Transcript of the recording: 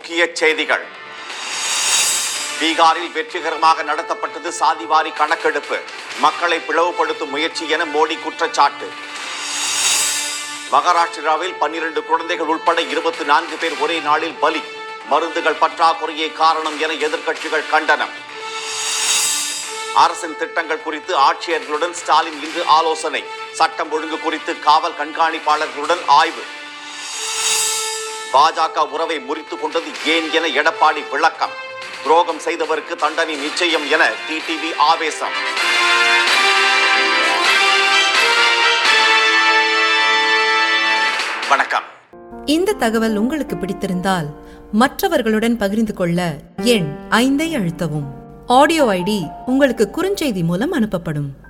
முக்கிய செய்திகள் பீகாரில் வெற்றிகரமாக நடத்தப்பட்டது சாதிவாரி கணக்கெடுப்பு மக்களை பிளவுபடுத்தும் முயற்சி என மோடி குற்றச்சாட்டு மகாராஷ்டிராவில் பன்னிரண்டு குழந்தைகள் உட்பட இருபத்தி நான்கு பேர் ஒரே நாளில் பலி மருந்துகள் பற்றாக்குறையே காரணம் என எதிர்க்கட்சிகள் கண்டனம் அரசின் திட்டங்கள் குறித்து ஆட்சியர்களுடன் ஸ்டாலின் இன்று ஆலோசனை சட்டம் ஒழுங்கு குறித்து காவல் கண்காணிப்பாளர்களுடன் ஆய்வு பாஜக உறவை முறித்துக் கொண்டது ஏன் என எடப்பாடி விளக்கம் துரோகம் செய்தவருக்கு தண்டனை நிச்சயம் என டிடிவி ஆவேசம் வணக்கம் இந்த தகவல் உங்களுக்கு பிடித்திருந்தால் மற்றவர்களுடன் பகிர்ந்து கொள்ள எண் ஐந்தை அழுத்தவும் ஆடியோ ஐடி உங்களுக்கு குறுஞ்செய்தி மூலம் அனுப்பப்படும்